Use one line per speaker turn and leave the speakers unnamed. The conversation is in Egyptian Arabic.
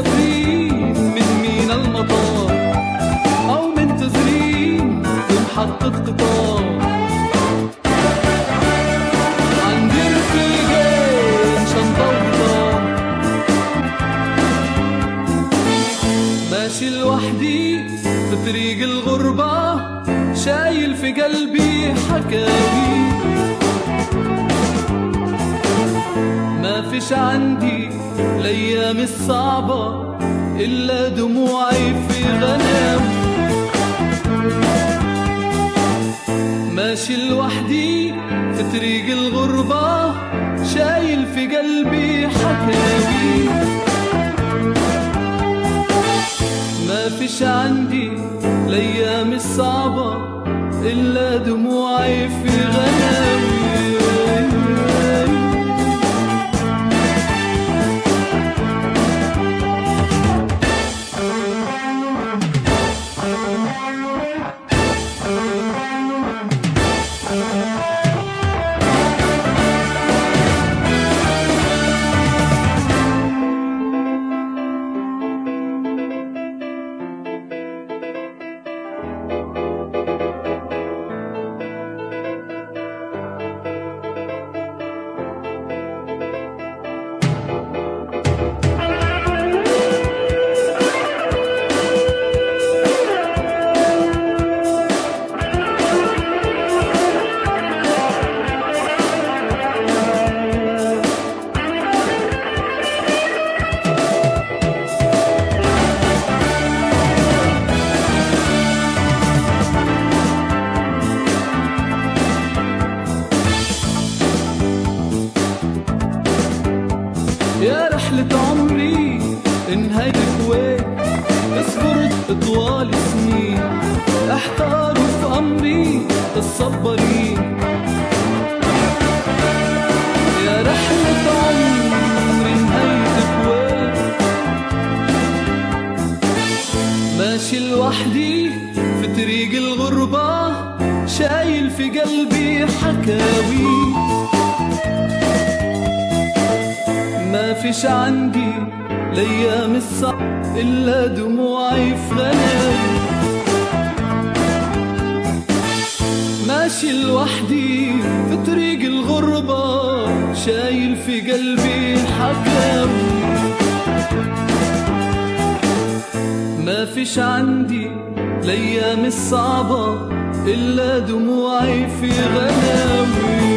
مسافرين من مينا المطار أو منتظرين في محطة قطار عندي رفيقين شنطة وبطار ماشي لوحدي في طريق الغربة شايل في قلبي حكاوي ما فيش عندي الأيام الصعبة إلا دموعي في غناوي ماشي لوحدي في طريق الغربة شايل في قلبي حكاوي ما فيش عندي الأيام الصعبة إلا دموعي في غناوي يا رحلة عمري انهيت كويت صبرت طوال سنين احتاروا في امري الصبرين يا رحلة عمري انهيت كويت ماشي لوحدي في طريق الغربة شايل في قلبي حكاوي ما فيش عندي الايام الصعب الا دموعي في غناوي ماشي لوحدي في طريق الغربة شايل في قلبي حكاوي ما فيش عندي الايام الصعبة الا دموعي في غناوي